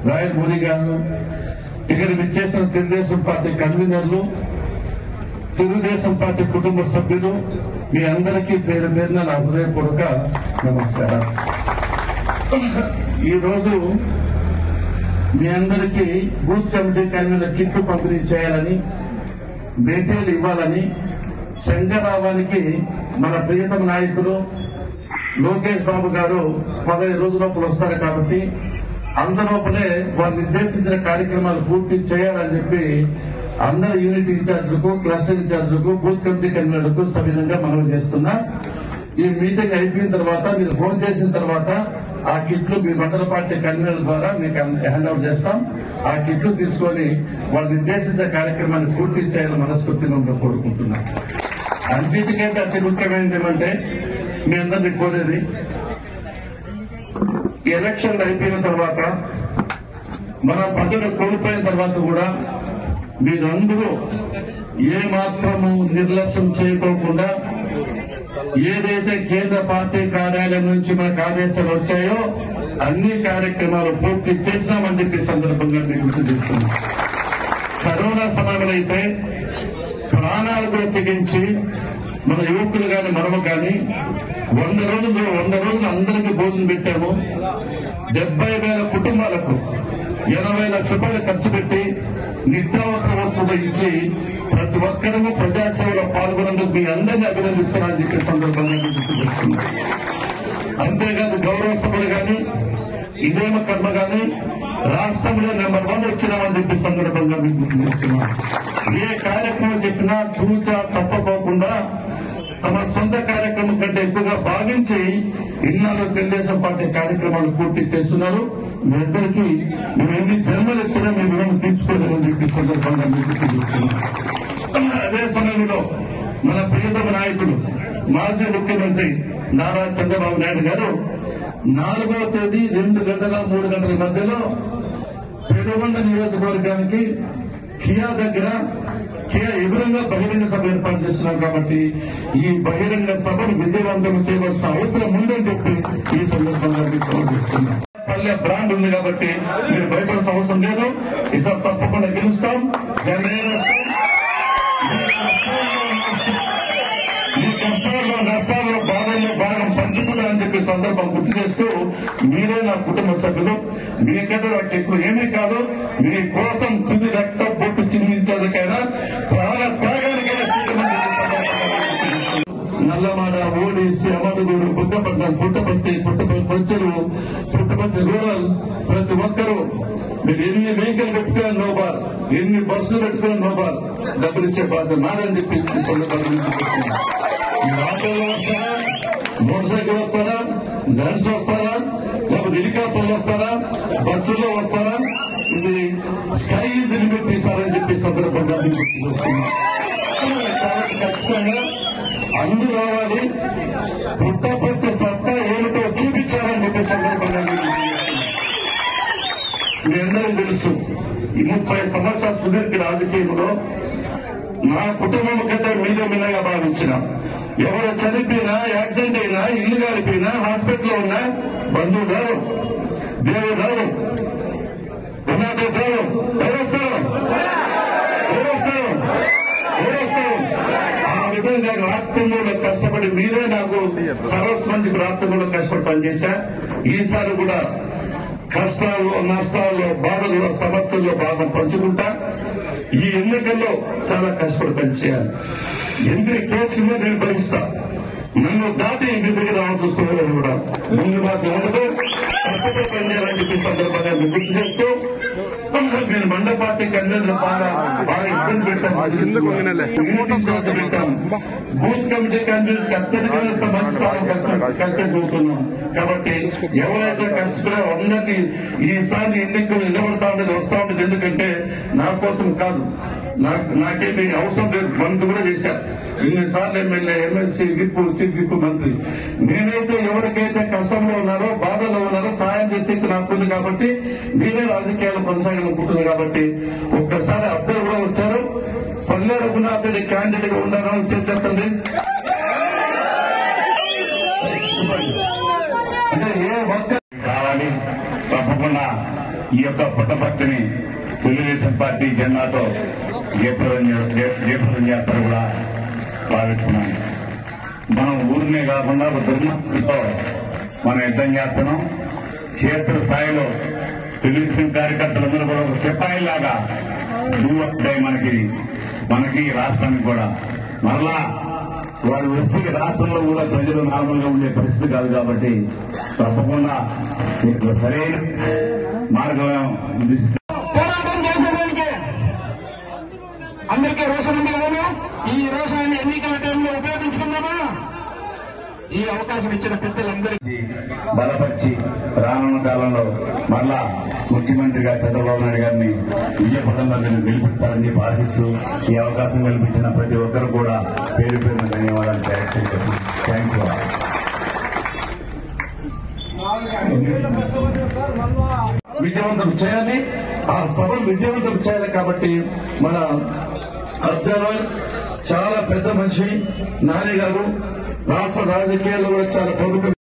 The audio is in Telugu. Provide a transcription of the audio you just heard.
రాయల్ ముని గారు ఇక్కడ విచ్చేసిన తెలుగుదేశం పార్టీ కన్వీనర్లు తెలుగుదేశం పార్టీ కుటుంబ సభ్యులు మీ అందరికీ పేరు పేరున నా హృదయపూర్వక నమస్కారం ఈ రోజు మీ అందరికీ బూత్ కమిటీ కన్వీనర్ కిట్లు పంపిణీ చేయాలని భేటీలు ఇవ్వాలని శంకరావానికి మన ప్రియతమ నాయకులు లోకేష్ బాబు గారు పదహైదు రోజుల లోపల వస్తారు కాబట్టి అందులోపలే వారు నిర్దేశించిన కార్యక్రమాలు పూర్తి చేయాలని చెప్పి అందరు యూనిట్ ఇన్ఛార్జ్లకు క్లస్టర్ ఇన్ఛార్జ్లకు బూత్ కమిటీ కన్వీనర్లకు సవినంగా మనవి చేస్తున్నా ఈ మీటింగ్ అయిపోయిన తర్వాత మీరు ఫోన్ చేసిన తర్వాత ఆ కిట్లు మీ మండల పార్టీ కన్వీనర్ ద్వారా మీకు హ్యాండ్ అవుట్ చేస్తాం ఆ కిట్లు తీసుకొని వాళ్ళు నిర్దేశించిన కార్యక్రమాన్ని పూర్తి చేయాలని మనస్ఫూర్తిగా మేము కోరుకుంటున్నాం అన్నిటికంటే అతి ముఖ్యమైనది ఏమంటే మీ అందరినీ కోరేది ఈ ఎలక్షన్లు అయిపోయిన తర్వాత మన పదవి కోల్పోయిన తర్వాత కూడా మీరందరూ ఏ మాత్రము నిర్లక్ష్యం చేయకోకుండా ఏదైతే కేంద్ర పార్టీ కార్యాలయం నుంచి మనకు ఆదేశాలు వచ్చాయో అన్ని కార్యక్రమాలు పూర్తి చేసినామని చెప్పి ఈ సందర్భంగా మీకు గుర్తు చేస్తున్నాం కరోనా సమయంలో అయితే ప్రాణాలు కూడా తెగించి మన యువకులు గాని మనము గాని వంద రోజులు వంద రోజులు అందరికీ భోజనం పెట్టాము డెబ్బై వేల కుటుంబాలకు ఎనభై లక్షల రూపాయలు ఖర్చు పెట్టి నిత్యావసర వస్తువులు ఇచ్చి ప్రతి ఒక్కరూ ప్రజాసేవలో పాల్గొనేందుకు మీ అందరినీ అభినందిస్తున్నారని చెప్పే సందర్భంగా మీకు గుర్తు చేస్తున్నాను అంతేకాదు గౌరవ సభలు గాని ఇదేమ కర్మ గాని రాష్ట్రంలో నెంబర్ వన్ వచ్చినామని చెప్పి సందర్భంగా మీకు గుర్తు చేస్తున్నాం ఏ కార్యక్రమం చెప్పినా చూచా తప్పకోకుండా తమ సొంత కార్యక్రమం కంటే ఎక్కువగా భావించి ఇన్నాళ్ళు తెలుగుదేశం పార్టీ కార్యక్రమాలు పూర్తి చేస్తున్నారు మీ అందరికీ మేము ఎన్ని జన్మలు ఎత్తినా మీ రుణం తీర్చుకోలేదని చెప్పి సందర్భంగా మీకు గుర్తు చేస్తున్నాం అదే సమయంలో మన ప్రియతమ నాయకుడు మాజీ ముఖ్యమంత్రి నారా చంద్రబాబు నాయుడు గారు నాలుగవ తేదీ రెండు గంటల మూడు గంటల మధ్యలో పెనుగొండ నియోజకవర్గానికి కియా దగ్గర కియా ఎదురుగా బహిరంగ సభ ఏర్పాటు చేస్తున్నాం కాబట్టి ఈ బహిరంగ సభను విజయవంతం చేయవలసిన అవసరం ఉందని చెప్పి ఈ సందర్భంగా మీకు తెలియజేస్తున్నాం. పల్లె బ్రాండ్ ఉంది కాబట్టి మీరు భయపడాల్సిన అవసరం లేదు ఈసారి తప్పకుండా గెలుస్తాం జనరేషన్ ఈ కష్టాల్లో నష్టాల్లో బాధల్లో భాగం పంచుకుంటారని చెప్పి సందర్భం గుర్తు చేస్తూ మీరే నా కుటుంబ సభ్యులు మీకైతే నాకు ఎక్కువ ఏమీ కాదు మీ కోసం తుది రక్త బొట్టు చిందించేందుకైనా ప్రాణ త్యాగానికైనా సిద్ధమని చెప్పి సందర్భంగా గుర్తు చేస్తూ నల్లమాడ ఓడిసి అమదుగూడు బుగ్గపట్నం పుట్టపర్తి పుట్టపర్తి పొచ్చలు పుట్టపర్తి రూరల్ ప్రతి ఒక్కరూ మీరు ఎన్ని వెహికల్ పెట్టుకున్నా నో బార్ ఎన్ని బస్సులు పెట్టుకున్నా నో బార్ డబ్బులు ఇచ్చే బాధ్యత నాదని చెప్పి ఈ సందర్భంగా మీకు చెప్తున్నాను. మీరు ఆటోలో వస్తారా మోటార్ సైకిల్ వస్తారా గన్స్ వస్తారా లేకపోతే హెలికాప్టర్లు వస్తారా బస్సులో వస్తారా ఇది స్కై ఈజ్ లిమిట్ తీసారని చెప్పి ఈ సందర్భంగా మీకు చూస్తున్నాను కాబట్టి ఖచ్చితంగా అందరూ రావాలి పుట్టపర్తి సత్తా ఏమిటో చూపించాలని చెప్పి సందర్భంగా మీకు మీ అందరూ తెలుసు ఈ ముప్పై సంవత్సరాల సుదీర్ఘ రాజకీయంలో నా కుటుంబం కంటే మీద మీదగా భావించిన ఎవరు చనిపోయినా యాక్సిడెంట్ అయినా ఇల్లు కాలిపోయినా హాస్పిటల్లో ఉన్నా బంధువు రారు దేవుడు రారు ఉన్నాడు రారు ఎవరు వస్తారు ఎవరు వస్తారు ఎవరు వస్తారు ఆ విధంగా రాత్రంలో కష్టపడి మీరే నాకు సర్వస్వంతి రాత్రంలో కష్టపడి పనిచేశా ఈసారి కూడా కష్టాల్లో నష్టాల్లో బాధల్లో సమస్యల్లో భాగం పంచుకుంటా ఈ ఎన్నికల్లో చాలా కష్టపడి పనిచేయాలి ఎన్ని కేసులు నేను భరిస్తా నన్ను దాటి ఇంటి దగ్గర రావాల్సి వస్తుంది కూడా ముందు మాకు ఉండదు కష్టపడి పనిచేయాలని చెప్పి సందర్భంగా మీకు గుర్తు చేస్తూ నేను మండ పార్టీ కన్వీనర్ బాగా బాగా ఇబ్బంది పెట్టాను అది కిందకు వంగినలే. యూనిటీ స్థాయిలో పెట్టాం. బూత్ కమిటీ కన్వీనర్స్ అత్యధికంగా ఇస్తే మంచి స్థానం కట్టబోతున్నాం కాబట్టి ఎవరైతే కష్టపడే అందరినీ ఈసారి ఎన్నికలు నిలబడతా ఉండేది వస్తా ఉండేది ఎందుకంటే నా కోసం కాదు నాకు నాకేమి అవసరం లేదు మంత్రి కూడా చేశారు ఇన్నిసార్లు MLA MLC whip chief whip మంత్రి నేనైతే ఎవరికైతే కష్టంలో ఉన్నారో బాధలో ఉన్నారో సాయం చేసే నాకుంది కాబట్టి నేనే రాజకీయాలు కొనసాగాలనుకుంటున్నాను కాబట్టి ఒక్కసారి అబ్బాయి కూడా వచ్చారు పల్లె రఘునాథ్ రెడ్డి క్యాండిడేట్ గా ఉన్నారో చేసి చెప్పండి అంటే ఏ ఒక్క కావాలి తప్పకుండా ఈ యొక్క పుట్టపర్తిని తెలుగుదేశం పార్టీ జెండాతో జయప్రదం చే- జయ- జయప్రదం చేస్తారు కూడా భావిస్తున్నాను మనం ఊరినే కాకుండా ఒక దుర్మార్గంతో మనం యుద్ధం చేస్తున్నాం క్షేత్ర స్థాయిలో తెలుగుదేశం కార్యకర్తలందరూ కూడా ఒక సిపాయిలాగా దూవస్తాయి మనకి మనకి రాష్ట్రానికి కూడా మరలా వారి వస్తే రాష్ట్రంలో కూడా ప్రజలు నార్మల్ గా ఉండే పరిస్థితి కాదు కాబట్టి తప్పకుండా మీకు సరైన మార్గం దిశ- పోరాటం చేసేదానికి అందరికీ రోషం ఉంది కదను ఈ రోషాన్ని ఎన్నికల టైంలో ఉపయోగించుకుందామా ఈ అవకాశం ఇచ్చిన పెద్దలందరికీ బలపరిచి రానున్న కాలంలో మరలా ముఖ్యమంత్రిగా చంద్రబాబు నాయుడు గారిని విజయపదంలో మీరు గెలిపిస్తారని చెప్పి ఆశిస్తూ ఈ అవకాశం కల్పించిన ప్రతి ఒక్కరు కూడా పేరు పేరున ధన్యవాదాలు తెలియజేస్తున్నాను థ్యాంక్ యూ విజయవంతం చేయాలి ఆ సభను విజయవంతం చేయాలి కాబట్టి మన అబ్జర్వర్ చాలా పెద్ద మనిషి నాని గారు రాష్ట్ర రాజకీయాల్లో కూడా చాలా ప్రముఖ